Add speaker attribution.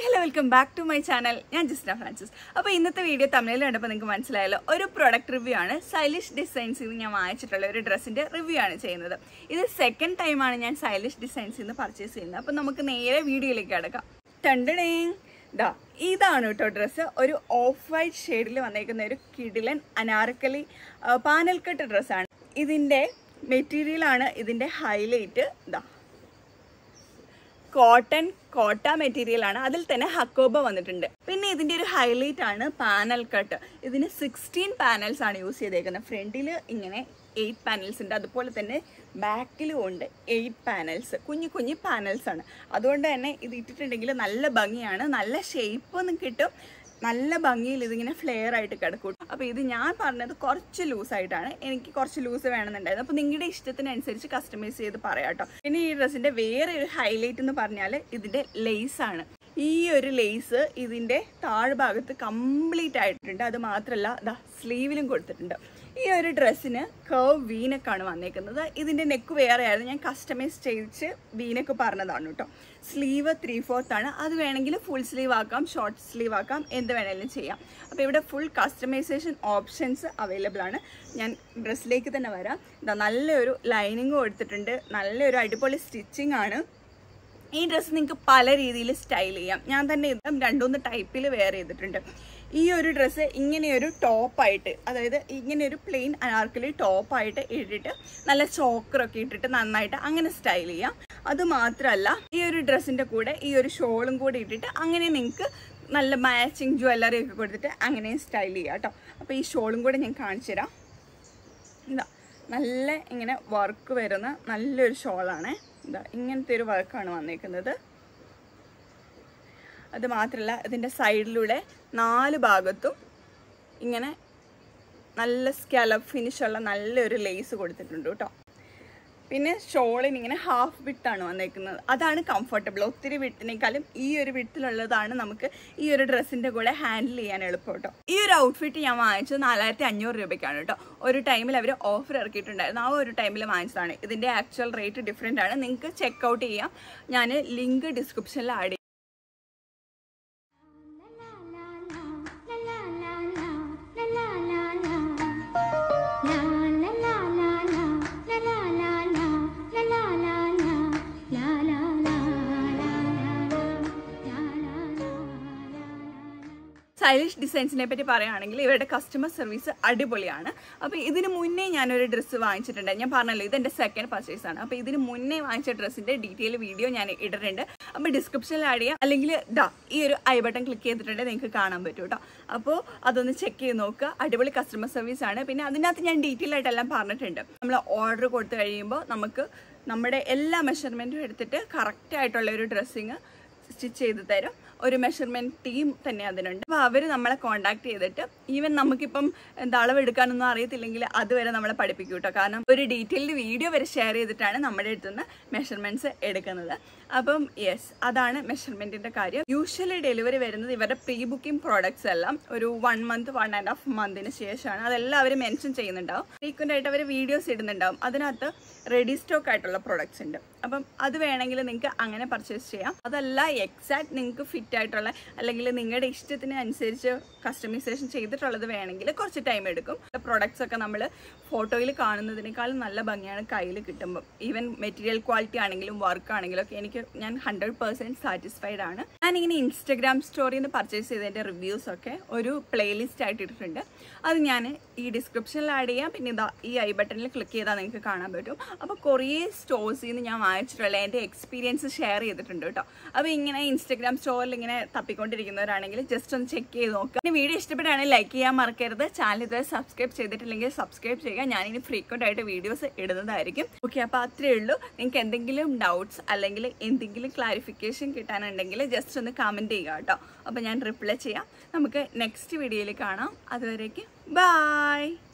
Speaker 1: hello welcome back to my channel ഞാൻ Jisna Francis അപ്പോൾ ഇന്നത്തെ വീഡിയോ തമിഴിൽ കണ്ടപ്പോൾ നിങ്ങൾക്ക് മനസ്സിലായല്ലോ ഒരു പ്രൊഡക്റ്റ് റിവ്യൂ ആണ് സ്റ്റൈലിഷ് ഡിസൈൻസിൽ നിന്ന് ഞാൻ വാങ്ങിച്ചിട്ടുള്ള ഒരു ഡ്രസ്സിൻ്റെ റിവ്യൂ ആണ് ചെയ്യുന്നത് ഇത് സെക്കൻഡ് ടൈമാണ് ഞാൻ സ്റ്റൈലിഷ് ഡിസൈൻസിൽ നിന്ന് പർച്ചേസ് ചെയ്യുന്നത് അപ്പോൾ നമുക്ക് നേരെ വീഡിയോയിലേക്ക് കിടക്കാം ടണ്ടടേ ദാ ഇതാണ് കേട്ടോ ഡ്രസ്സ് ഒരു ഓഫ് വൈറ്റ് ഷെയ്ഡിൽ വന്നേക്കുന്ന ഒരു കിടിലൻ അനാർക്കലി പാനൽ കട്ട് ഡ്രസ്സാണ് ഇതിൻ്റെ മെറ്റീരിയലാണ് ഇതിൻ്റെ ഹൈലൈറ്റ് ഇതാ കോട്ടൺ കോട്ട മെറ്റീരിയൽ ആണ് അതിൽ തന്നെ ഹക്കോബ വന്നിട്ടുണ്ട് പിന്നെ ഇതിന്റെ ഒരു ഹൈലൈറ്റ് ആണ് പാനൽ കട്ട് ഇതിന് സിക്സ്റ്റീൻ പാനൽസ് ആണ് യൂസ് ചെയ്തേക്കുന്നത് ഫ്രണ്ടിൽ ഇങ്ങനെ എയ്റ്റ് പാനൽസ് ഉണ്ട് അതുപോലെ തന്നെ ബാക്കിലും ഉണ്ട് എയ്റ്റ് പാനൽസ് കുഞ്ഞു കുഞ്ഞു പാനൽസ് ആണ് അതുകൊണ്ട് തന്നെ ഇത് ഇട്ടിട്ടുണ്ടെങ്കിൽ നല്ല ഭംഗിയാണ് നല്ല ഷേപ്പ് കിട്ടും നല്ല ഭംഗിയിൽ ഇതിങ്ങനെ ഫ്ലെയർ ആയിട്ട് കിടക്കും അപ്പോൾ ഇത് ഞാൻ പറഞ്ഞത് കുറച്ച് ലൂസായിട്ടാണ് എനിക്ക് കുറച്ച് ലൂസ് വേണമെന്നുണ്ടായിരുന്നു അപ്പോൾ നിങ്ങളുടെ ഇഷ്ടത്തിനനുസരിച്ച് കസ്റ്റമൈസ് ചെയ്ത് പറയാം കേട്ടോ പിന്നെ ഈ ഡ്രസ്സിൻ്റെ വേറെ ഒരു ഹൈലൈറ്റ് എന്ന് പറഞ്ഞാൽ ഇതിൻ്റെ ലേസ് ആണ് ഈ ഒരു ലേസ് ഇതിൻ്റെ താഴ്ഭാഗത്ത് കംപ്ലീറ്റ് ആയിട്ടുണ്ട് അത് മാത്രമല്ല ദാ സ്ലീവിലും കൊടുത്തിട്ടുണ്ട് ഈ ഒരു ഡ്രസ്സിന് കർവ് വീനക്കാണ് വന്നേക്കുന്നത് ഇതിൻ്റെ നെക്ക് വേറെ ആയിരുന്നു ഞാൻ കസ്റ്റമൈസ് ചെയ്യിച്ച് വീനക്ക് പറഞ്ഞതാണ് കേട്ടോ സ്ലീവ് ത്രീ ഫോർത്ത് ആണ് അത് വേണമെങ്കിൽ ഫുൾ സ്ലീവ് ആക്കാം ഷോർട്ട് സ്ലീവ് ആക്കാം എന്ത് വേണമെങ്കിലും ചെയ്യാം അപ്പോൾ ഇവിടെ ഫുൾ കസ്റ്റമൈസേഷൻ ഓപ്ഷൻസ് അവൈലബിൾ ആണ് ഞാൻ ഡ്രസ്സിലേക്ക് തന്നെ വരാം ഇതാ നല്ലൊരു ലൈനിങ് കൊടുത്തിട്ടുണ്ട് നല്ലൊരു അടിപൊളി സ്റ്റിച്ചിങ് ആണ് ഈ ഡ്രസ്സ് നിങ്ങൾക്ക് പല രീതിയിൽ സ്റ്റൈൽ ചെയ്യാം ഞാൻ തന്നെ ഇത് രണ്ടുമൂന്ന് ടൈപ്പിൽ വെയർ ചെയ്തിട്ടുണ്ട് ഈ ഒരു ഡ്രസ്സ് ഇങ്ങനെയൊരു ടോപ്പായിട്ട് അതായത് ഇങ്ങനെയൊരു പ്ലെയിൻ അനാർക്കലി ടോപ്പായിട്ട് ഇട്ടിട്ട് നല്ല ചോക്കറൊക്കെ ഇട്ടിട്ട് നന്നായിട്ട് അങ്ങനെ സ്റ്റൈൽ ചെയ്യാം അത് മാത്രമല്ല ഈ ഒരു ഡ്രസ്സിൻ്റെ കൂടെ ഈ ഒരു ഷോളും കൂടി ഇട്ടിട്ട് അങ്ങനെ നിങ്ങൾക്ക് നല്ല മാച്ചിങ് ജ്വല്ലറി ഒക്കെ കൊടുത്തിട്ട് അങ്ങനെയും സ്റ്റൈൽ ചെയ്യാം കേട്ടോ അപ്പോൾ ഈ ഷോളും കൂടെ ഞാൻ കാണിച്ചു തരാം ഇതാ നല്ല ഇങ്ങനെ വർക്ക് വരുന്ന നല്ലൊരു ഷോളാണ് ഇതാ ഇങ്ങനത്തെ ഒരു വർക്കാണ് വന്നേക്കുന്നത് അത് മാത്രമല്ല ഇതിൻ്റെ സൈഡിലൂടെ നാല് ഭാഗത്തും ഇങ്ങനെ നല്ല സ്കാലപ്പ് ഫിനിഷുള്ള നല്ലൊരു ലേസ് കൊടുത്തിട്ടുണ്ട് കേട്ടോ പിന്നെ ഷോളിന് ഇങ്ങനെ ഹാഫ് വിട്ടാണ് വന്നേക്കുന്നത് അതാണ് കംഫർട്ടബിൾ ഒത്തിരി വിട്ടിനേക്കാളും ഈ ഒരു വിട്ടിലുള്ളതാണ് നമുക്ക് ഈ ഒരു ഡ്രസ്സിന്റെ കൂടെ ഹാൻഡിൽ ചെയ്യാൻ എളുപ്പം കേട്ടോ ഈ ഒരു ഔട്ട്ഫിറ്റ് ഞാൻ വാങ്ങിച്ചത് നാലായിരത്തി അഞ്ഞൂറ് രൂപയ്ക്കാണ് കേട്ടോ ഒരു ടൈമിൽ അവർ ഓഫർ ഇറക്കിയിട്ടുണ്ടായിരുന്നു ആ ഒരു ടൈമിൽ വാങ്ങിച്ചതാണ് ഇതിന്റെ ആക്ച്വൽ റേറ്റ് ഡിഫറെൻ്റ് ആണ് നിങ്ങൾക്ക് ചെക്ക് ഔട്ട് ചെയ്യാം ഞാൻ ലിങ്ക് ഡിസ്ക്രിപ്ഷനിൽ ആഡ് സ്റ്റൈലിഷ് ഡിസൈൻസിനെ പറ്റി പറയുകയാണെങ്കിൽ ഇവരുടെ കസ്റ്റമർ സർവീസ് അടിപൊളിയാണ് അപ്പോൾ ഇതിന് മുന്നേ ഞാനൊരു ഡ്രസ്സ് വാങ്ങിച്ചിട്ടുണ്ട് ഞാൻ പറഞ്ഞല്ലോ ഇതെൻ്റെ സെക്കൻഡ് പർച്ചേസ് ആണ് അപ്പോൾ ഇതിന് മുന്നേ വാങ്ങിച്ച ഡ്രസ്സിൻ്റെ ഡീറ്റെയിൽ വീഡിയോ ഞാൻ ഇട്ടിട്ടുണ്ട് അപ്പോൾ ഡിസ്ക്രിപ്ഷനിൽ ആഡ് ചെയ്യാം അല്ലെങ്കിൽ ദാ ഈ ഒരു ഐ ബട്ടൺ ക്ലിക്ക് ചെയ്തിട്ടുണ്ടെങ്കിൽ നിങ്ങൾക്ക് കാണാൻ പറ്റും കേട്ടോ അപ്പോൾ അതൊന്ന് ചെക്ക് ചെയ്ത് നോക്കുക അടിപൊളി കസ്റ്റമർ സർവീസ് ആണ് പിന്നെ അതിനകത്ത് ഞാൻ ഡീറ്റെയിൽ ആയിട്ടെല്ലാം പറഞ്ഞിട്ടുണ്ട് നമ്മൾ ഓർഡർ കൊടുത്തു കഴിയുമ്പോൾ നമുക്ക് നമ്മുടെ എല്ലാ മെഷർമെൻറ്റും എടുത്തിട്ട് കറക്റ്റ് ആയിട്ടുള്ള ഒരു ഡ്രസ്സിങ് സ്റ്റിച്ച് ചെയ്ത് തരും ഒരു മെഷർമെൻറ്റ് ടീം തന്നെ അതിനുണ്ട് അപ്പോൾ അവർ നമ്മളെ കോൺടാക്ട് ചെയ്തിട്ട് ഈവൻ നമുക്കിപ്പം എന്താ അളവെടുക്കാനൊന്നും അറിയത്തില്ലെങ്കിൽ അതുവരെ നമ്മളെ പഠിപ്പിക്കും കേട്ടോ കാരണം ഒരു ഡീറ്റെയിൽഡ് വീഡിയോ വരെ ഷെയർ ചെയ്തിട്ടാണ് നമ്മുടെ അടുത്ത് നിന്ന് മെഷർമെൻറ്റ്സ് എടുക്കുന്നത് അപ്പം യെസ് അതാണ് മെഷർമെൻറ്റിൻ്റെ കാര്യം യൂഷ്വലി ഡെലിവറി വരുന്നത് ഇവരുടെ പ്രീ ബുക്കിംഗ് പ്രോഡക്ട്സ് എല്ലാം ഒരു one month one and half മന്തിന് ശേഷമാണ് അതെല്ലാം അവർ മെൻഷൻ ചെയ്യുന്നുണ്ടാവും ഫ്രീക്വൻ്റ് ആയിട്ട് അവർ വീഡിയോസ് ഇടുന്നുണ്ടാവും അതിനകത്ത് റെഡി സ്റ്റോക്ക് ആയിട്ടുള്ള പ്രോഡക്ട്സ് ഉണ്ട് അപ്പം അത് വേണമെങ്കിൽ നിങ്ങൾക്ക് അങ്ങനെ പർച്ചേസ് ചെയ്യാം അതല്ല എക്സാക്ട് നിങ്ങൾക്ക് ഫിറ്റ് ആയിട്ടുള്ള അല്ലെങ്കിൽ നിങ്ങളുടെ ഇഷ്ടത്തിന് അനുസരിച്ച് കസ്റ്റമൈസേഷൻ ചെയ്തിട്ടുള്ളത് വേണമെങ്കിൽ കുറച്ച് ടൈം എടുക്കും പ്രോഡക്ട്സ് ഒക്കെ നമ്മൾ ഫോട്ടോയിൽ കാണുന്നതിനേക്കാളും നല്ല ഭംഗിയാണ് കയ്യിൽ കിട്ടുമ്പോൾ ഈവൻ മെറ്റീരിയൽ ക്വാളിറ്റി ആണെങ്കിലും വർക്ക് ആണെങ്കിലും ഒക്കെ എനിക്ക് ഞാൻ ഹൺഡ്രഡ് പെർസെൻറ്റ് സാറ്റിസ്ഫൈഡ് ആണ് ഞാനിങ്ങനെ ഇൻസ്റ്റഗ്രാം സ്റ്റോറിയിൽ നിന്ന് പർച്ചേസ് ചെയ്തതിൻ്റെ റിവ്യൂസ് ഒക്കെ ഒരു പ്ലേലിസ്റ്റ് ആയിട്ട് ഇട്ടിട്ടുണ്ട് അത് ഞാൻ ഈ ഡിസ്ക്രിപ്ഷനിൽ ആഡ് ചെയ്യാം പിന്നെ ഇതാ ഈ ഐ ബട്ടണിൽ ക്ലിക്ക് ചെയ്താൽ നിങ്ങൾക്ക് കാണാൻ പറ്റും അപ്പോൾ കുറേ സ്റ്റോഴ്സിൽ നിന്ന് ഞാൻ വാങ്ങിച്ചിട്ടുള്ള എൻ്റെ എക്സ്പീരിയൻസ് ഷെയർ ചെയ്തിട്ടുണ്ട് കേട്ടോ അപ്പോൾ ഇങ്ങനെ ഇൻസ്റ്റഗ്രാം സ്റ്റോറിൽ ഇങ്ങനെ തപ്പിക്കൊണ്ടിരിക്കുന്നവരാണെങ്കിൽ ജസ്റ്റ് ഒന്ന് ചെക്ക് ചെയ്ത് നോക്കുക പിന്നെ വീഡിയോ ഇഷ്ടപ്പെടുകയാണെങ്കിൽ ലൈക്ക് ചെയ്യാൻ മറക്കരുത് ചാനൽ ഇതുവരെ സബ്സ്ക്രൈബ് ചെയ്തിട്ടില്ലെങ്കിൽ സബ്സ്ക്രൈബ് ചെയ്യുക ഞാനിനി ഫ്രീക്വൻ്റ് ആയിട്ട് വീഡിയോസ് ഇടുന്നതായിരിക്കും ഓക്കെ അപ്പോൾ അത്രയേ ഉള്ളൂ നിങ്ങൾക്ക് എന്തെങ്കിലും ഡൗട്ട്സ് അല്ലെങ്കിൽ എന്തെങ്കിലും ക്ലാരിഫിക്കേഷൻ കിട്ടാനുണ്ടെങ്കിൽ ജസ്റ്റ് ഒന്ന് കമൻറ്റ് ചെയ്യുക കേട്ടോ അപ്പോൾ ഞാൻ റിപ്ലൈ ചെയ്യാം നമുക്ക് നെക്സ്റ്റ് വീഡിയോയിൽ കാണാം അതുവരേക്ക് ബായ്